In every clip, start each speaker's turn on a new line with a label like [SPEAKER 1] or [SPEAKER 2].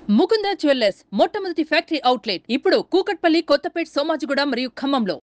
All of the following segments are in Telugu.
[SPEAKER 1] ముకుంద జ్యువెల్లర్స్ మొట్టమొదటి ఫ్యాక్టరీ అవుట్లెట్ ఇప్పుడు కూకట్పల్లి కొత్తపేట్ సోమాజిగూడ మరియు ఖమ్మంలో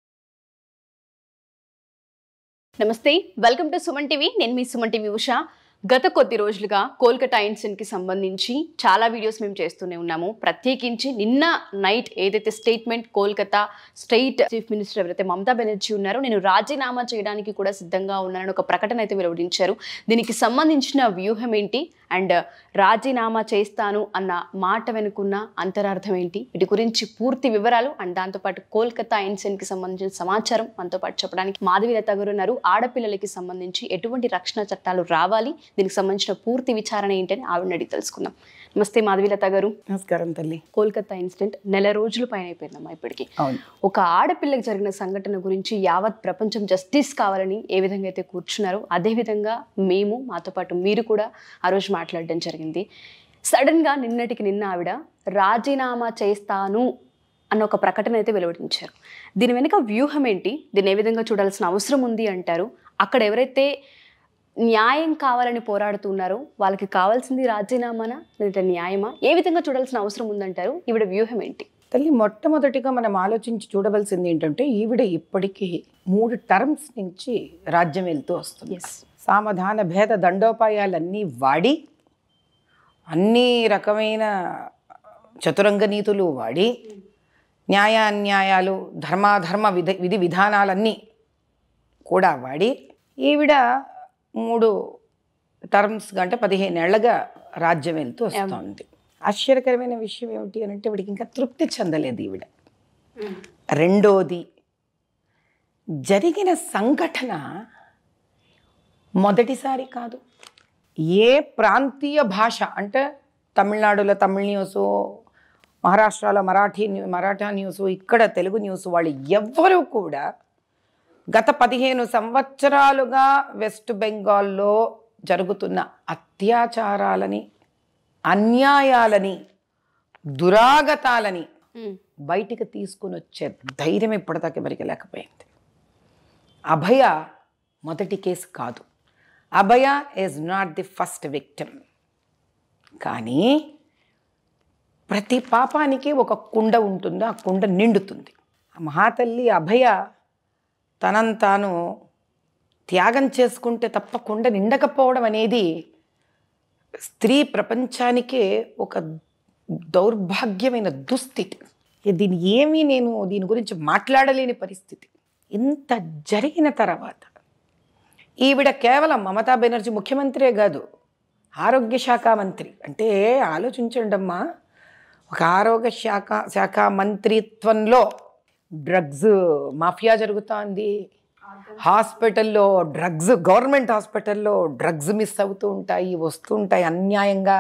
[SPEAKER 2] నమస్తే వెల్కమ్ టు సుమన్ టీవీ నేను మీ సుమన్ టీవీ ఉషా గత కొద్ది రోజులుగా కోల్కతా ఇన్సిడెంట్కి సంబంధించి చాలా వీడియోస్ మేము చేస్తూనే ఉన్నాము ప్రత్యేకించి నిన్న నైట్ ఏదైతే statement Kolkata state chief minister ఎవరైతే మమతా బెనర్జీ ఉన్నారో నేను రాజీనామా చేయడానికి కూడా సిద్ధంగా ఉన్నానని ఒక ప్రకటన అయితే వెలువడించారు దీనికి సంబంధించిన వ్యూహం ఏంటి అండ్ రాజీనామా చేస్తాను అన్న మాట వెనుకున్న అంతరార్థం ఏంటి వీటి గురించి పూర్తి వివరాలు అండ్ దాంతోపాటు కోల్కతా ఇన్సిడెంట్కి సంబంధించిన సమాచారం మనతో పాటు చెప్పడానికి మాధవి లత గారు ఉన్నారు ఆడపిల్లలకి సంబంధించి ఎటువంటి రక్షణ చట్టాలు రావాలి దీనికి సంబంధించిన పూర్తి విచారణ ఏంటని ఆవిడని అడిగి తెలుసుకుందాం నమస్తే మాధవి లత గారు
[SPEAKER 3] నమస్కారం తల్లి
[SPEAKER 2] కోల్కతా ఇన్సిడెంట్ నెల రోజుల పైన అయిపోయిందమ్మా ఇప్పటికి
[SPEAKER 3] అవును
[SPEAKER 2] ఒక ఆడపిల్లకి జరిగిన సంఘటన గురించి యావత్ ప్రపంచం జస్టిస్ కావాలని ఏ విధంగా అయితే కూర్చున్నారో అదే విధంగా మేము మాతో పాటు మీరు కూడా ఆ రోజు మాట్లాడడం జరిగింది సడన్గా నిన్నటికి నిన్న ఆవిడ రాజీనామా చేస్తాను అన్న ఒక ప్రకటన అయితే వెలువడించారు దీని వెనుక వ్యూహం ఏంటి దీన్ని ఏ విధంగా చూడాల్సిన అవసరం ఉంది అంటారు అక్కడ ఎవరైతే న్యాయం కావాలని పోరాడుతున్నారో వాళ్ళకి కావాల్సింది రాజీనామానా లేదంటే న్యాయమా ఏ విధంగా చూడాల్సిన అవసరం ఉందంటారు ఈవిడ వ్యూహం ఏంటి
[SPEAKER 3] తల్లి మొట్టమొదటిగా మనం ఆలోచించి చూడవలసింది ఏంటంటే ఈవిడ ఇప్పటికీ మూడు టర్మ్స్ నుంచి రాజ్యం వెళ్తూ వస్తుంది
[SPEAKER 2] ఎస్
[SPEAKER 3] సామధాన భేద దండోపాయాలన్నీ వాడి అన్ని రకమైన చతురంగ నీతులు వాడి న్యాయ అన్యాయాలు ధర్మాధర్మ విధి విధి విధానాలన్నీ కూడా వాడి ఈవిడ మూడు టర్మ్స్ అంటే పదిహేనేళ్లగా రాజ్యం వెళ్తూ వస్తుంది ఆశ్చర్యకరమైన విషయం ఏమిటి అని అంటే ఈవిడికి ఇంకా తృప్తి చెందలేదు ఈవిడ రెండోది జరిగిన సంఘటన మొదటిసారి కాదు ఏ ప్రాంతీయ భాష అంటే తమిళనాడులో తమిళ న్యూస్ మహారాష్ట్రలో మరాఠీ న్యూ- మరాఠా న్యూస్ ఇక్కడ తెలుగు న్యూస్ వాళ్ళు ఎవ్వరూ కూడా గత పదిహేను సంవత్సరాలుగా వెస్ట్ బెంగాల్లో జరుగుతున్న అత్యాచారాలని అన్యాయాలని దురాగతాలని బయటికి తీసుకుని వచ్చే ధైర్యం ఇప్పటిదాకా ఎవరికి లేకపోయింది అభయ మొదటి కేసు కాదు Abhaya is not the first victim కానీ ప్రతి పాపానికి ఒక కుండ ఉంటుంది ఆ కుండ నిండుతుంది ఆ మహాతల్లి అభయ తనను తాను త్యాగం చేసుకుంటే తప్ప కుండ నిండకపోవడం అనేది స్త్రీ ప్రపంచానికే ఒక దౌర్భాగ్యమైన దుస్థితి ఇక దీని ఏమీ నేను దీని గురించి మాట్లాడలేని పరిస్థితి ఇంత జరిగిన తర్వాత ఈవిడ కేవలం మమతా బెనర్జీ ముఖ్యమంత్రే కాదు ఆరోగ్య శాఖ మంత్రి అంటే ఆలోచించండి అమ్మా ఒక ఆరోగ్య శాఖ శాఖ మంత్రిత్వంలో డ్రగ్స్ మాఫియా జరుగుతోంది హాస్పిటల్లో డ్రగ్స్ గవర్నమెంట్ హాస్పిటల్లో డ్రగ్స్ మిస్ అవుతూ ఉంటాయి వస్తూ ఉంటాయి అన్యాయంగా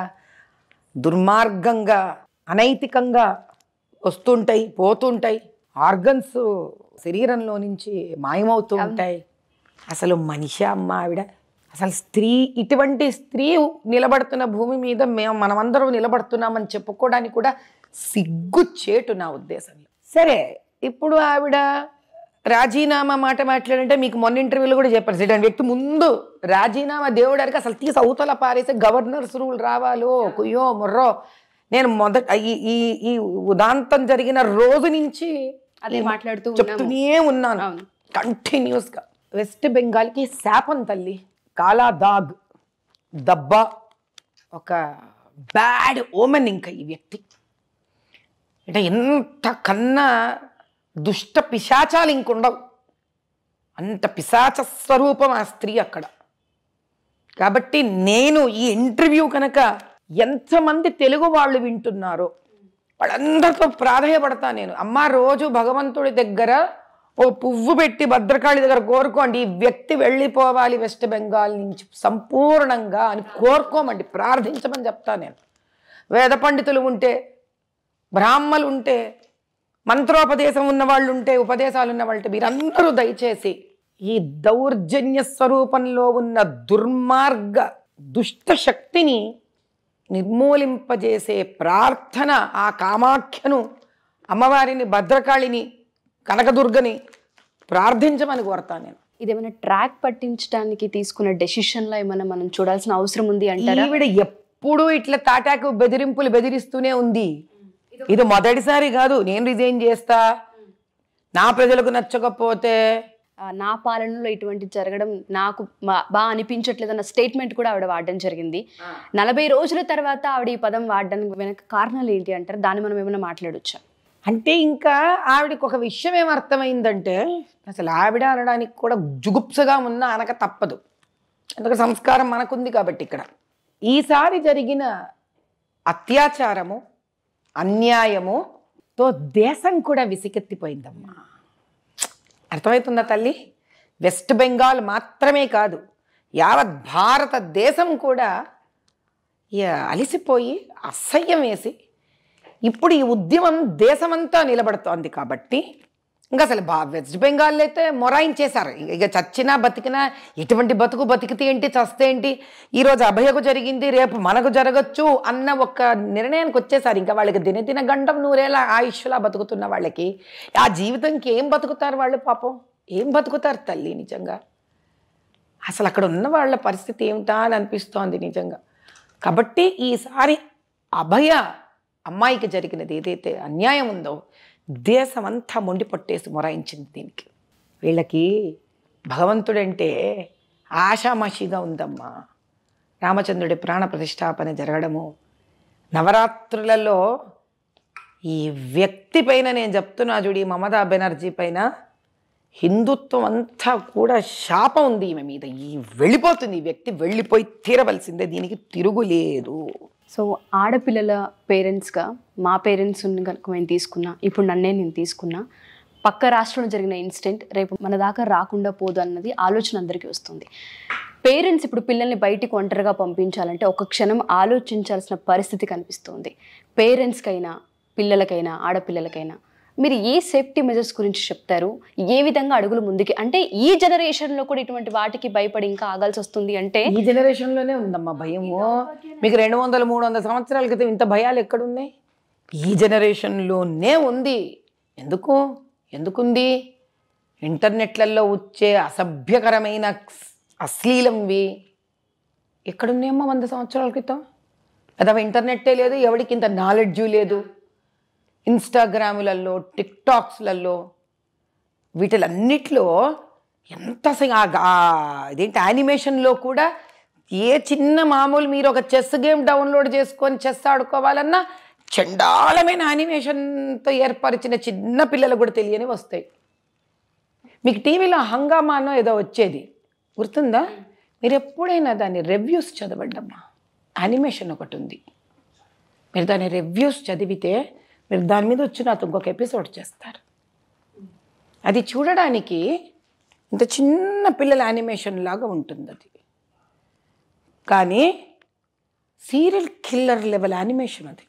[SPEAKER 3] దుర్మార్గంగా అనైతికంగా వస్తుంటాయి పోతుంటాయి ఆర్గన్స్ శరీరంలో నుంచి మాయమవుతూ ఉంటాయి అసలు మనిషి అమ్మ ఆవిడ అసలు స్త్రీ ఇటువంటి స్త్రీ నిలబడుతున్న భూమి మీద మేము మనమందరం నిలబడుతున్నామని చెప్పుకోవడానికి కూడా సిగ్గు చేటు నా ఉద్దేశంలో సరే ఇప్పుడు ఆవిడ రాజీనామా మాట మాట్లాడంటే మీకు మొన్న ఇంటర్వ్యూలో కూడా చెప్పారు ఇటువంటి వ్యక్తి ముందు రాజీనామా దేవుడానికి అసలు తీసి అవతల పారేసే గవర్నర్స్ రూల్ రావాలో కుయ్యో ముర్రో నేను మొదట ఈ ఈ ఈ ఉదాంతం జరిగిన రోజు నుంచి
[SPEAKER 2] అదే మాట్లాడుతూ ఉన్నాము.
[SPEAKER 3] చెప్తూనే ఉన్నాను
[SPEAKER 2] అవును.
[SPEAKER 3] కంటిన్యూస్గా వెస్ట్ బెంగాల్కి శాపం తల్లి కాలా దాగ్ దబ్బ ఒక బ్యాడ్ ఓమెన్ ఇంకా ఈ వ్యక్తి అంటే ఎంత కన్నా దుష్ట పిశాచాలు ఇంకుండవు అంత పిశాచ స్వరూపం ఆ స్త్రీ అక్కడ కాబట్టి నేను ఈ ఇంటర్వ్యూ కనుక ఎంతమంది తెలుగు వాళ్ళు వింటున్నారో వాళ్ళందరితో ప్రాధాయపడతా నేను అమ్మ రోజు భగవంతుడి దగ్గర ఓ పువ్వు పెట్టి భద్రకాళి దగ్గర కోరుకోండి ఈ వ్యక్తి వెళ్ళిపోవాలి వెస్ట్ బెంగాల్ నుంచి సంపూర్ణంగా అని కోరుకోమండి ప్రార్థించమని చెప్తా నేను వేద పండితులు ఉంటే బ్రాహ్మలు ఉంటే మంత్రోపదేశం ఉన్న వాళ్ళు ఉంటే ఉపదేశాలు ఉన్న వాళ్ళు ఉంటే మీరందరూ దయచేసి ఈ దౌర్జన్య స్వరూపంలో ఉన్న దుర్మార్గ దుష్ట శక్తిని నిర్మూలింపజేసే ప్రార్థన ఆ కామాఖ్యను అమ్మవారిని భద్రకాళిని కనకదుర్గని ప్రార్థించమని కోరతాను నేను
[SPEAKER 2] ఇదేమైనా ట్రాక్ పట్టించడానికి తీసుకున్న డెసిషన్ లో ఏమైనా మనం చూడాల్సిన అవసరం ఉంది అంటారా
[SPEAKER 3] ఈవిడ ఎప్పుడు ఇట్లా తాటాకు బెదిరింపులు బెదిరిస్తూనే ఉంది ఇది మొదటిసారి కాదు నేను రిజైన్ చేస్తా నా ప్రజలకు నచ్చకపోతే
[SPEAKER 2] ఆ, నా పాలనలో ఇటువంటి జరగడం నాకు మా- బాగా అనిపించట్లేదు అన్న స్టేట్మెంట్ కూడా ఆవిడ వాడడం జరిగింది నలభై రోజుల తర్వాత ఆవిడ ఈ పదం వాడడానికి వెనక కారణాలు ఏంటి అంటారు దాన్ని మనం ఏమైనా మాట్లాడొచ్చా
[SPEAKER 3] అంటే ఇంకా ఆవిడకి ఒక విషయం ఏం అర్థమైందంటే అసలు ఆవిడ అనడానికి కూడా జుగుప్సగా ఉన్న అనక తప్పదు ఎందుకంటే సంస్కారం మనకుంది కాబట్టి ఇక్కడ ఈసారి జరిగిన అత్యాచారము అన్యాయముతో దేశం కూడా విసికెత్తిపోయిందమ్మా అర్థమవుతుందా తల్లి వెస్ట్ బెంగాల్ మాత్రమే కాదు యావత్ భారతదేశం కూడా ఇక అలిసిపోయి అసహ్యం వేసి ఇప్పుడు ఈ ఉద్యమం దేశమంతా నిలబడుతోంది కాబట్టి ఇంకా అసలు బా వెస్ట్ బెంగాల్ అయితే మొరాయించేశారు ఇక- ఇక చచ్చినా బతికినా ఇటువంటి బతుకు బతికితే ఏంటి చస్తే ఏంటి ఈరోజు అభయకు జరిగింది రేపు మనకు జరగచ్చు అన్న ఒక నిర్ణయానికి వచ్చేసారు ఇంకా వాళ్ళకి దినదిన గండం నూరేళ్ళ ఆయుష్లా బతుకుతున్న వాళ్ళకి ఆ జీవితంకి ఏం బతుకుతారు వాళ్ళు పాపం ఏం బతుకుతారు తల్లి నిజంగా అసలు అక్కడ ఉన్న వాళ్ళ పరిస్థితి ఏమిటా అని అనిపిస్తోంది నిజంగా కాబట్టి ఈసారి అభయ అమ్మాయికి జరిగినది ఏదైతే అన్యాయం ఉందో దేశమంతా మొండి పట్టేసి మొరాయించింది దీనికి వీళ్ళకి భగవంతుడంటే ఆషామాషిగా ఉందమ్మా రామచంద్రుడి ప్రాణ ప్రతిష్టాపన జరగడము నవరాత్రులలో ఈ వ్యక్తి పైన నేను చెప్తున్నా చూడి మమతా బెనర్జీ పైన హిందుత్వం అంతా కూడా శాపం ఉంది ఈమె మీద ఈ వెళ్ళిపోతుంది ఈ వ్యక్తి వెళ్ళిపోయి తీరవలసిందే దీనికి తిరుగులేదు
[SPEAKER 2] సో ఆడపిల్లల పేరెంట్స్గా మా పేరెంట్స్ కనుక మేము తీసుకున్నా ఇప్పుడు నన్నే నేను తీసుకున్నా పక్క రాష్ట్రంలో జరిగిన ఇన్సిడెంట్ రేపు మన దాకా రాకుండా పోదు అన్నది ఆలోచన అందరికీ వస్తుంది పేరెంట్స్ ఇప్పుడు పిల్లల్ని బయటికి ఒంటరిగా పంపించాలంటే ఒక క్షణం ఆలోచించాల్సిన పరిస్థితి కనిపిస్తుంది పేరెంట్స్కైనా పిల్లలకైనా ఆడపిల్లలకైనా మీరు ఏ సేఫ్టీ మెజర్స్ గురించి చెప్తారు ఏ విధంగా అడుగులు ముందుకి అంటే ఈ జనరేషన్లో కూడా ఇటువంటి వాటికి భయపడి ఇంకా ఆగాల్సి వస్తుంది అంటే
[SPEAKER 3] ఈ జనరేషన్లోనే ఉందమ్మా భయము మీకు రెండు వందల మూడు వందల సంవత్సరాల క్రితం ఇంత భయాలు ఎక్కడున్నాయి ఈ జనరేషన్లోనే ఉంది ఎందుకు ఎందుకుంది ఇంటర్నెట్లలో వచ్చే అసభ్యకరమైన అశ్లీలంవి ఎక్కడున్నాయమ్మా వంద సంవత్సరాల క్రితం అదవ ఇంటర్నెట్టే లేదు ఎవడికి ఇంత నాలెడ్జు లేదు ఇన్స్టాగ్రాములలో టిక్టాక్స్లలో వీటిలన్నిట్లో ఎంత అసలు ఆ- ఆ ఇదేంటి యానిమేషన్లో కూడా ఏ చిన్న మామూలు మీరు ఒక చెస్ గేమ్ డౌన్లోడ్ చేసుకొని చెస్ ఆడుకోవాలన్నా చండాలమైన యానిమేషన్తో ఏర్పరిచిన చిన్న పిల్లలు కూడా తెలియని వస్తాయి మీకు టీవీలో హంగామానో ఏదో వచ్చేది గుర్తుందా మీరు ఎప్పుడైనా దాని రివ్యూస్ చదవండమ్మా యానిమేషన్ ఒకటి ఉంది మీరు దాని రివ్యూస్ చదివితే మీరు దాని మీద వచ్చి నాతో ఇంకొక ఎపిసోడ్ చేస్తారు అది చూడడానికి ఇంత చిన్న పిల్లల యానిమేషన్ లాగా ఉంటుంది అది కానీ సీరియల్ కిల్లర్ లెవెల్ యానిమేషన్ అది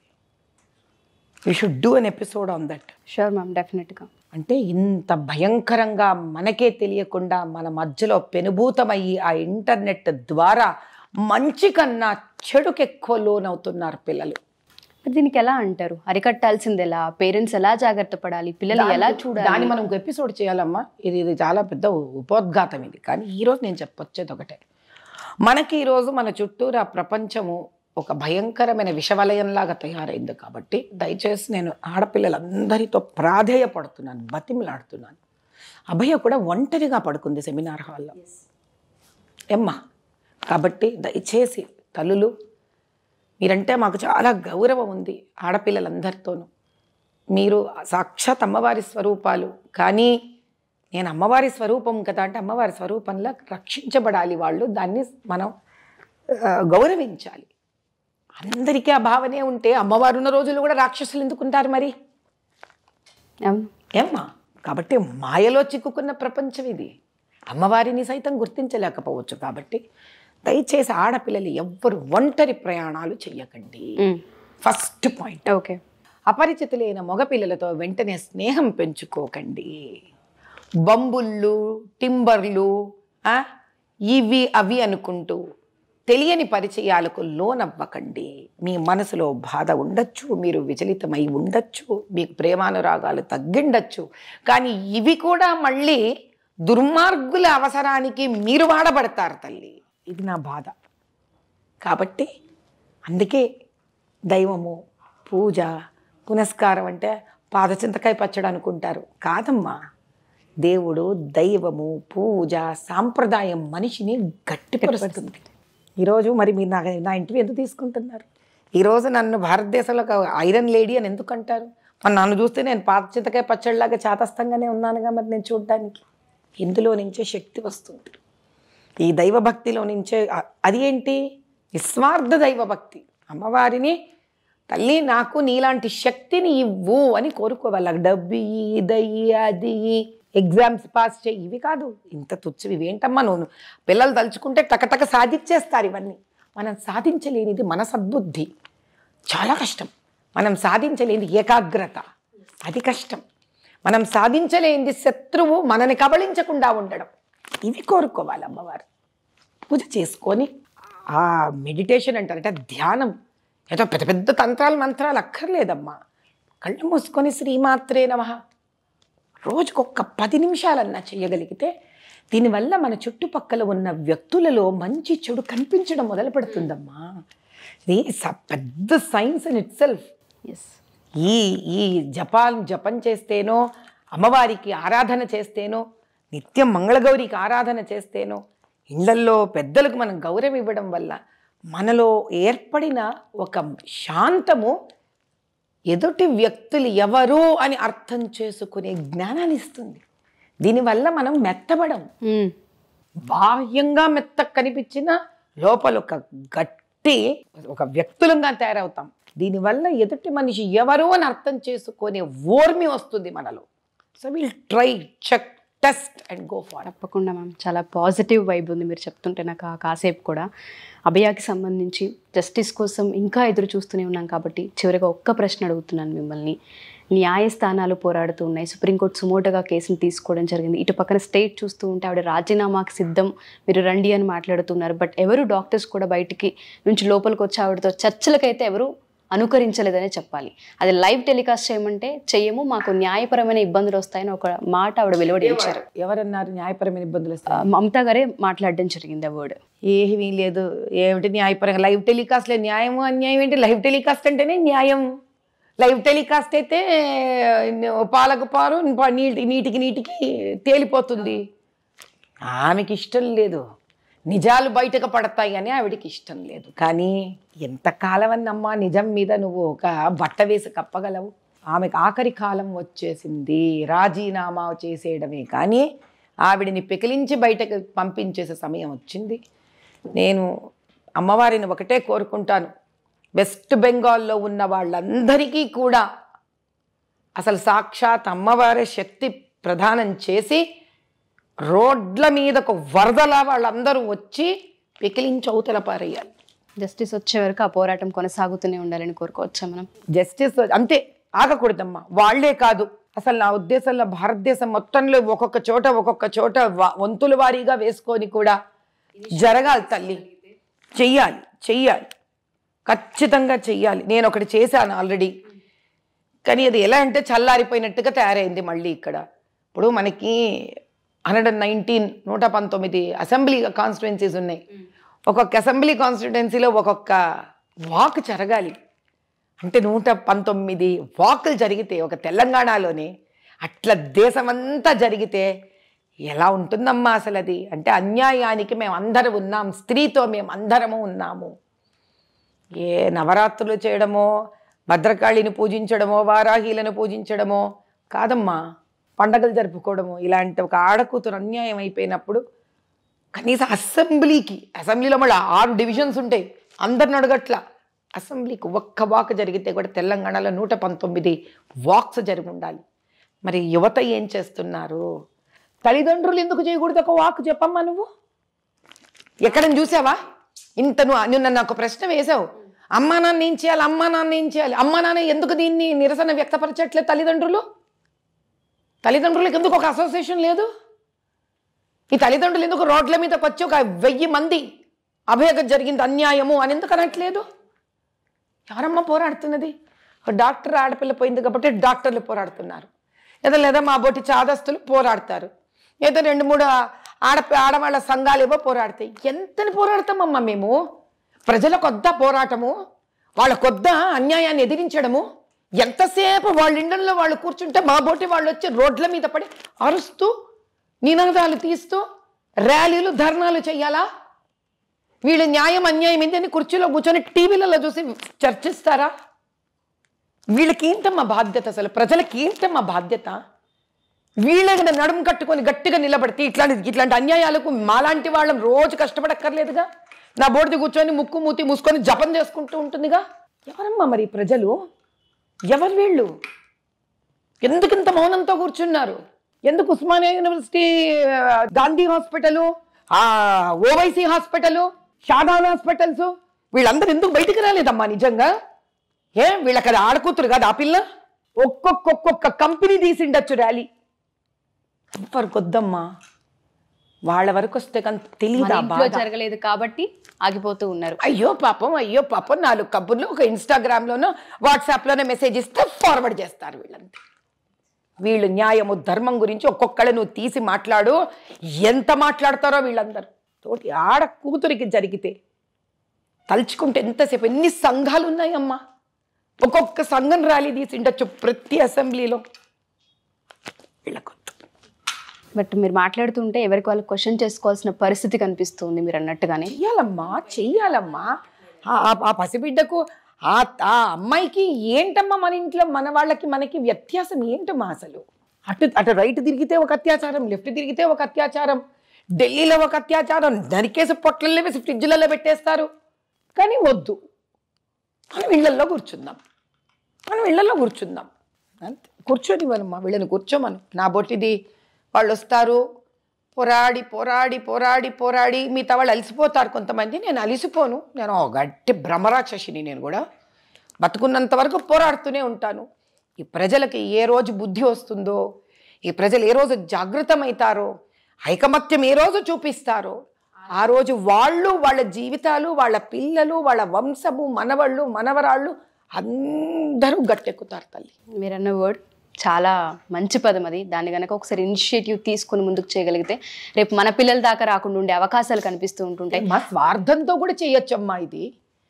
[SPEAKER 3] you should do an episode on that
[SPEAKER 2] sure ma'am డెఫినెట్గా
[SPEAKER 3] అంటే ఇంత భయంకరంగా మనకే తెలియకుండా మన మధ్యలో పెనుభూతమయ్యి ఆ ఇంటర్నెట్ ద్వారా మంచి కన్నా చెడుకు ఎక్కువ లోనవుతున్నారు పిల్లలు
[SPEAKER 2] మరి దీనికి ఎలా అంటారు అరికట్టాల్సింది ఎలా పేరెంట్స్ ఎలా జాగ్రత్త పడాలి పిల్లలు ఎలా చూడాలి
[SPEAKER 3] దాన్ని మనం ఒక ఎపిసోడ్ చేయాలమ్మా ఇది ఇది చాలా పెద్ద ఉపోద్ఘాతం ఇది కానీ ఈరోజు నేను చెప్పొచ్చేది ఒకటే మనకి ఈరోజు మన చుట్టూరా ప్రపంచము ఒక భయంకరమైన విషవలయంలాగా తయారైంది కాబట్టి దయచేసి నేను ఆడపిల్లలందరితో ప్రాధేయపడుతున్నాను బతిమిలాడుతున్నాను అభయ కూడా ఒంటరిగా పడుకుంది సెమినార్ హాల్లో ఎమ్మా కాబట్టి దయచేసి తల్లులు మీరంటే మాకు చాలా గౌరవం ఉంది ఆడపిల్లలందరితోనూ మీరు సాక్షాత్ అమ్మవారి స్వరూపాలు కానీ నేను అమ్మవారి స్వరూపం కదా అంటే అమ్మవారి స్వరూపంలో రక్షించబడాలి వాళ్ళు దాన్ని మనం ఆ, గౌరవించాలి అందరికీ ఆ భావనే ఉంటే అమ్మవారు ఉన్న రోజులు కూడా రాక్షసులు ఎందుకుంటారు మరి
[SPEAKER 2] అవును
[SPEAKER 3] ఏమ్మా కాబట్టి మాయలో చిక్కుకున్న ప్రపంచం ఇది అమ్మవారిని సైతం గుర్తించలేకపోవచ్చు కాబట్టి దయచేసి ఆడపిల్లలు ఎవ్వరు ఒంటరి ప్రయాణాలు చెయ్యకండి ఫస్ట్ పాయింట్
[SPEAKER 2] ఓకే
[SPEAKER 3] అపరిచితులైన మగపిల్లలతో వెంటనే స్నేహం పెంచుకోకండి బంబుళ్ళు టింబర్లు ఆ, ఇవి అవి అనుకుంటూ తెలియని పరిచయాలకు లోనవ్వకండి మీ మనసులో బాధ ఉండొచ్చు మీరు విచలితమై ఉండొచ్చు మీకు ప్రేమానురాగాలు తగ్గిండొచ్చు కానీ ఇవి కూడా మళ్ళీ దుర్మార్గుల అవసరానికి మీరు వాడబడతారు తల్లి ఇది నా బాధ కాబట్టి అందుకే దైవము పూజ పునస్కారం అంటే పాదచింతకాయ పచ్చడి అనుకుంటారు కాదమ్మా దేవుడు దైవము పూజ సాంప్రదాయం మనిషిని గట్టిపరుస్తుంది ఈరోజు మరి మీరు నా నా ఇంటివి ఎందుకు తీసుకుంటున్నారు ఈరోజు నన్ను భారతదేశంలో ఒక ఐరన్ లేడీ అని ఎందుకు అంటారు మరి నన్ను చూస్తే నేను పాత చింతకాయ పచ్చడిలాగా చాతస్థంగానే ఉన్నానుగా మరి నేను చూడడానికి ఇందులో నుంచే శక్తి వస్తుంది ఈ దైవభక్తిలో నుంచే అ- అది ఏంటి నిస్వార్థ దైవభక్తి అమ్మవారిని తల్లి నాకు నీలాంటి శక్తిని ఇవ్వు అని కోరుకోవాలి డబ్బు ఇయ్యి, ఇదయ్యి అది ఇయ్యి, ఎగ్జామ్స్ పాస్ చేయి ఇవి కాదు ఇంత తుచ్చవి ఇవేంటమ్మా నువ్వు పిల్లలు తలుచుకుంటే టకటక సాధించేస్తారు ఇవన్నీ మనం సాధించలేనిది మన సద్బుద్ధి చాలా కష్టం మనం సాధించలేనిది ఏకాగ్రత అది కష్టం మనం సాధించలేనిది శత్రువు మనని కబళించకుండా ఉండడం ఇవి కోరుకోవాలి అమ్మవారు పూజ చేసుకొని ఆ మెడిటేషన్ అంటారు అంటే ధ్యానం ఏదో పెద్ద పెద్ద తంత్రాలు మంత్రాలు అక్కర్లేదమ్మా కళ్ళు మూసుకొని శ్రీమాత్రే నమ రోజుకొక్క పది నిమిషాలన్నా చేయగలిగితే దీనివల్ల మన చుట్టుపక్కల ఉన్న వ్యక్తులలో మంచి చెడు కనిపించడం మొదలు పెడుతుందమ్మా ఇది స- పెద్ద science in itself
[SPEAKER 2] yes
[SPEAKER 3] ఈ ఈ జపాన్ జపం చేస్తేనో అమ్మవారికి ఆరాధన చేస్తేనో నిత్యం మంగళగౌరికి ఆరాధన చేస్తేనో ఇళ్లల్లో పెద్దలకు మనం గౌరవం ఇవ్వడం వల్ల మనలో ఏర్పడిన ఒక శాంతము ఎదుటి వ్యక్తులు ఎవరు అని అర్థం చేసుకునే జ్ఞానాన్ని ఇస్తుంది దీనివల్ల మనం మెత్తబడం
[SPEAKER 2] మ్మ్.
[SPEAKER 3] బాహ్యంగా మెత్త కనిపించిన లోపల ఒక గట్టి ఒక వ్యక్తులంగా తయారవుతాం దీనివల్ల ఎదుటి మనిషి ఎవరు అని అర్థం చేసుకునే ఓర్మి వస్తుంది మనలో so will try check test and go far
[SPEAKER 2] తప్పకుండా మ్యామ్ చాలా పాజిటివ్ వైబ్ ఉంది మీరు చెప్తుంటే నాకు ఆ కాసేపు కూడా అభయాకి సంబంధించి జస్టిస్ కోసం ఇంకా ఎదురు చూస్తూనే ఉన్నాం కాబట్టి చివరిగా ఒక్క ప్రశ్న అడుగుతున్నాను మిమ్మల్ని న్యాయస్థానాలు పోరాడుతూ ఉన్నాయి సుప్రీంకోర్టు సుమోటోగా కేసును తీసుకోవడం జరిగింది ఇటు పక్కన స్టేట్ చూస్తూ ఉంటే ఆవిడ రాజీనామాకు సిద్ధం మీరు రండి అని మాట్లాడుతున్నారు బట్ ఎవరు డాక్టర్స్ కూడా బయటికి నుంచి లోపలికి వచ్చి ఆవిడతో చర్చలకైతే ఎవరు అనుకరించలేదనే చెప్పాలి అది లైవ్ టెలికాస్ట్ చేయమంటే చెయ్యము మాకు న్యాయపరమైన ఇబ్బందులు వస్తాయని ఒక మాట ఆవిడ వెలువడించారు
[SPEAKER 3] ఎవరన్నారు న్యాయపరమైన ఇబ్బందులు
[SPEAKER 2] ఆ,
[SPEAKER 3] వస్తాయి
[SPEAKER 2] మమతా గారే మాట్లాడడం జరిగింది ఆ వర్డ్
[SPEAKER 3] ఏమీ లేదు ఏమిటి న్యాయపరంగా లైవ్ టెలికాస్ట్లో న్యాయము అన్యాయం ఏంటి లైవ్ టెలికాస్ట్ అంటేనే న్యాయం లైవ్ టెలికాస్ట్ అయితే పాలకు పారు పా- నీటి నీటికి నీటికి తేలిపోతుంది ఆమెకి ఇష్టం లేదు నిజాలు బయటకు పడతాయి అని ఆవిడకి ఇష్టం లేదు కానీ ఎంతకాలం అన్నమ్మా నిజం మీద నువ్వు ఒక బట్ట వేసి కప్పగలవు ఆమెకు ఆఖరి కాలం వచ్చేసింది రాజీనామా చేసేయడమే కానీ ఆవిడని పెకిలించి బయటకు పంపించేసే సమయం వచ్చింది నేను అమ్మవారిని ఒకటే కోరుకుంటాను వెస్ట్ బెంగాల్లో ఉన్న వాళ్ళందరికీ కూడా అసలు సాక్షాత్ అమ్మవారి శక్తి ప్రదానం చేసి రోడ్ల మీద ఒక వరదలా వాళ్ళందరూ వచ్చి పెకిలించి అవతల పారేయాలి
[SPEAKER 2] జస్టిస్ వచ్చే వరకు ఆ పోరాటం కొనసాగుతూనే ఉండాలని కోరుకోవచ్చా మనం
[SPEAKER 3] జస్టిస్ అంతే ఆగకూడదమ్మా వాళ్ళే కాదు అసలు నా ఉద్దేశంలో భారతదేశం మొత్తంలో ఒక్కొక్క చోట ఒక్కొక్క చోట వ- వంతుల వారీగా వేసుకొని కూడా జరగాలి తల్లి చెయ్యాలి చెయ్యాలి ఖచ్చితంగా చెయ్యాలి నేను ఒకటి చేశాను ఆల్రెడీ కానీ అది ఎలా అంటే చల్లారిపోయినట్టుగా తయారైంది మళ్ళీ ఇక్కడ ఇప్పుడు మనకి హండ్రెడ్ అండ్ నైన్టీన్ నూట పంతొమ్మిది అసెంబ్లీ కాన్స్టిట్యున్సీస్ ఉన్నాయి ఒక్కొక్క అసెంబ్లీ కాన్స్టిట్యున్సీలో ఒక్కొక్క వాక్ జరగాలి అంటే నూట పంతొమ్మిది వాకులు జరిగితే ఒక తెలంగాణలోనే అట్లా దేశమంతా జరిగితే ఎలా ఉంటుందమ్మా అసలు అది అంటే అన్యాయానికి మేము అందరం ఉన్నాం స్త్రీతో మేము అందరము ఉన్నాము ఏ నవరాత్రులు చేయడమో భద్రకాళిని పూజించడమో వారాహీలను పూజించడమో కాదమ్మా పండగలు జరుపుకోవడము ఇలాంటి ఒక ఆడకూతురు అన్యాయం అయిపోయినప్పుడు కనీసం అసెంబ్లీకి అసెంబ్లీలో మళ్ళీ ఆరు డివిజన్స్ ఉంటాయి అందరిని అడగట్ల అసెంబ్లీకి ఒక్క వాక్ జరిగితే కూడా తెలంగాణలో నూట పంతొమ్మిది వాక్స్ జరిగి ఉండాలి మరి యువత ఏం చేస్తున్నారు తల్లిదండ్రులు ఎందుకు చేయకూడదు ఒక వాక్ చెప్పమ్మా నువ్వు ఎక్కడ చూసావా ఇంత నువ్వు నిన్న నాకు ప్రశ్న వేశావు అమ్మా నాన్న ఏం చేయాలి అమ్మా నాన్న ఏం చేయాలి అమ్మా నాన్న ఎందుకు దీన్ని నిరసన వ్యక్తపరచట్లేదు తల్లిదండ్రులు తల్లిదండ్రులకు ఎందుకు ఒక అసోసియేషన్ లేదు ఈ తల్లిదండ్రులు ఎందుకు రోడ్ల మీదకి వచ్చి ఒక వెయ్యి మంది అభయగ జరిగింది అన్యాయము అని ఎందుకు అనట్లేదు ఎవరమ్మా పోరాడుతున్నది ఒక డాక్టర్ ఆడపిల్ల పోయింది కాబట్టి డాక్టర్లు పోరాడుతున్నారు లేదా లేదా మా బోటి చాదస్తులు పోరాడతారు ఏదో రెండు మూడు ఆడ ఆడవాళ్ళ సంఘాలు ఏవో పోరాడతాయి ఎంతని పోరాడతామమ్మా మేము ప్రజలకు వద్దా పోరాటము వాళ్ళ కొద్ద అన్యాయాన్ని ఎదిరించడము ఎంతసేపు వాళ్ళ ఇండ్లలో వాళ్ళు కూర్చుంటే మా బోటి వాళ్ళు వచ్చి రోడ్ల మీద పడి అరుస్తూ నినాదాలు తీస్తూ ర్యాలీలు ధర్నాలు చెయ్యాలా వీళ్ళు న్యాయం అన్యాయం ఏంటని కుర్చీలో కూర్చొని టీవీలలో చూసి చర్చిస్తారా వీళ్ళకి ఏంటమ్మా బాధ్యత అసలు ప్రజలకి ఏంటమ్మా బాధ్యత వీళ్ళని నడుము కట్టుకొని గట్టిగా నిలబడితే ఇట్లాంటి ఇట్లాంటి అన్యాయాలకు మాలాంటి వాళ్ళం రోజు కష్టపడక్కర్లేదుగా నా బోర్డు కూర్చొని ముక్కు మూతి మూసుకొని జపం చేసుకుంటూ ఉంటుందిగా ఎవరమ్మా మరి ఈ ప్రజలు ఎవరు వీళ్ళు ఎందుకు ఇంత మౌనంతో కూర్చున్నారు ఎందుకు ఉస్మానియా యూనివర్సిటీ ఆ, Gandhi hospital Owaisi hospital Shadan hospitals వీళ్ళందరూ ఎందుకు బయటికి రాలేదమ్మా నిజంగా ఏ వీళ్ళకి అది ఆడకూతురు కాదు ఆ పిల్ల ఒక్కొక్క ఒక్కొక్క కంపెనీ తీసిండొచ్చు ర్యాలీ ఎవరు కొద్దమ్మా వాళ్ళ వరకు వస్తే కానీ
[SPEAKER 2] మన
[SPEAKER 3] తెలియదా
[SPEAKER 2] ఇంట్లో
[SPEAKER 3] బాధ
[SPEAKER 2] జరగలేదు కాబట్టి ఆగిపోతూ ఉన్నారు
[SPEAKER 3] అయ్యో పాపం అయ్యో పాపం నాలుగు కబుర్లు ఒక ఇన్స్టాగ్రామ్లోనో వాట్సాప్లోనో మెసేజ్ ఇస్తే ఫార్వర్డ్ చేస్తారు వీళ్ళంతా వీళ్ళు న్యాయము ధర్మం గురించి ఒక్కొక్కళ్ళు నువ్వు తీసి మాట్లాడు ఎంత మాట్లాడతారో వీళ్ళందరూ తోటి ఆడ కూతురికి జరిగితే తలుచుకుంటే ఎంతసేపు ఎన్ని సంఘాలు ఉన్నాయమ్మా ఒక్కొక్క సంఘం ర్యాలీ తీసి ఉండొచ్చు ప్రతి అసెంబ్లీలో వీళ్ళకొద్దు
[SPEAKER 2] బట్ మీరు మాట్లాడుతుంటే ఎవరికి వాళ్ళు క్వశ్చన్ చేసుకోవాల్సిన పరిస్థితి కనిపిస్తుంది మీరు అన్నట్టుగానే
[SPEAKER 3] చెయ్యాలమ్మా చెయ్యాలమ్మా ఆ- ఆ- ఆ పసిబిడ్డకు ఆ ఆ అమ్మాయికి ఏంటమ్మా మన ఇంట్లో మన వాళ్ళకి మనకి వ్యత్యాసం ఏంటమ్మా అసలు అటు అటు రైట్ తిరిగితే ఒక అత్యాచారం లెఫ్ట్ తిరిగితే ఒక అత్యాచారం ఢిల్లీలో ఒక అత్యాచారం నరికేసి పొట్లల్లో వేసి ఫ్రిడ్జ్లలో పెట్టేస్తారు కానీ వద్దు మనం ఇళ్లల్లో కూర్చుందాం మనం ఇళ్లలో కూర్చుందాం అంతే కూర్చొని మనమ్మా వీళ్ళని కూర్చోమను నా బొట్టిది వాళ్ళు వస్తారు పోరాడి పోరాడి పోరాడి పోరాడి మిగతా వాళ్ళు అలసిపోతారు కొంతమంది నేను అలిసిపోను నేను ఓ గట్టి భ్రమరాక్షసిని నేను కూడా బతుకున్నంత వరకు పోరాడుతూనే ఉంటాను ఈ ప్రజలకి ఏ రోజు బుద్ధి వస్తుందో ఈ ప్రజలు ఏ రోజు జాగృతమవుతారో ఐకమత్యం ఏ రోజు చూపిస్తారో ఆ రోజు వాళ్ళు వాళ్ళ జీవితాలు వాళ్ళ పిల్లలు వాళ్ళ వంశము మనవళ్ళు మనవరాళ్ళు అందరూ గట్టెక్కుతారు తల్లి
[SPEAKER 2] మీరన్న వర్డ్ చాలా మంచి పదం అది దాన్ని కనుక ఒకసారి ఇనిషియేటివ్ తీసుకుని ముందుకు చేయగలిగితే రేపు మన పిల్లల దాకా రాకుండా ఉండే అవకాశాలు కనిపిస్తూ ఉంటుంటాయి
[SPEAKER 3] మా స్వార్థంతో కూడా చేయొచ్చమ్మా ఇది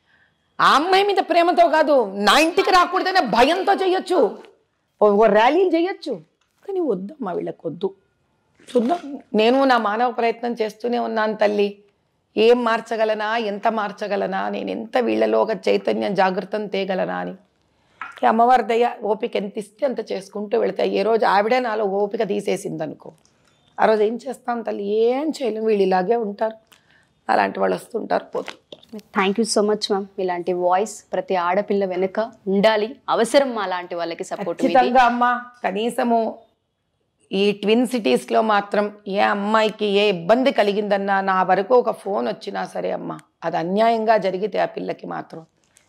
[SPEAKER 3] ఆ అమ్మాయి మీద ప్రేమతో కాదు నా ఇంటికి రాకూడదనే భయంతో చేయొచ్చు ఓ ఓ ర్యాలీలు చేయొచ్చు కానీ వద్దమ్మా వీళ్ళకి వద్దు చూద్దాం నేను నా మానవ ప్రయత్నం చేస్తూనే ఉన్నాను తల్లి ఏం మార్చగలనా ఎంత మార్చగలనా నేను ఎంత వీళ్ళలో ఒక చైతన్యం జాగృతం తేగలనా అని ఈ అమ్మవారి దయ ఓపిక ఎంత ఇస్తే అంత చేసుకుంటూ వెళతాయి ఏ రోజు ఆవిడే నాలో ఓపిక తీసేసింది అనుకో ఆ రోజు ఏం చేస్తాం తల్లి ఏం చేయలేం వీళ్ళు ఇలాగే ఉంటారు అలాంటి వాళ్ళు వస్తుంటారు పోతుంటారు
[SPEAKER 2] thank you so much ma'am ఇలాంటి వాయిస్ ప్రతి ఆడపిల్ల వెనుక ఉండాలి అవసరం మా లాంటి వాళ్ళకి సపోర్ట్
[SPEAKER 3] ఖచ్చితంగా అమ్మ కనీసము ఈ ట్విన్ సిటీస్లో మాత్రం ఏ అమ్మాయికి ఏ ఇబ్బంది కలిగిందన్నా నా వరకు ఒక ఫోన్ వచ్చినా సరే అమ్మ అది అన్యాయంగా జరిగితే ఆ పిల్లకి మాత్రం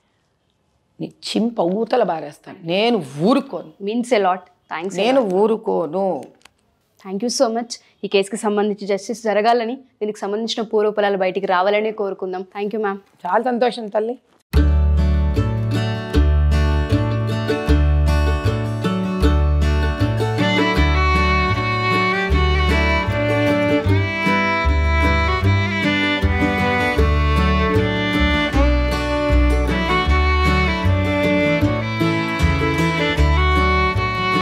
[SPEAKER 3] నీ చింప ఊతల బారేస్తాను నేను ఊరుకోను
[SPEAKER 2] మీన్స్ ఎ లాట్ థ్యాంక్స్
[SPEAKER 3] నేను ఊరుకోను
[SPEAKER 2] థ్యాంక్ యూ సో మచ్ ఈ కేసుకి సంబంధించి జస్టిస్ జరగాలని దీనికి సంబంధించిన పూర్వపరాలు బయటికి రావాలని కోరుకుందాం థ్యాంక్ యూ మ్యామ్
[SPEAKER 3] చాలా సంతోషం తల్లి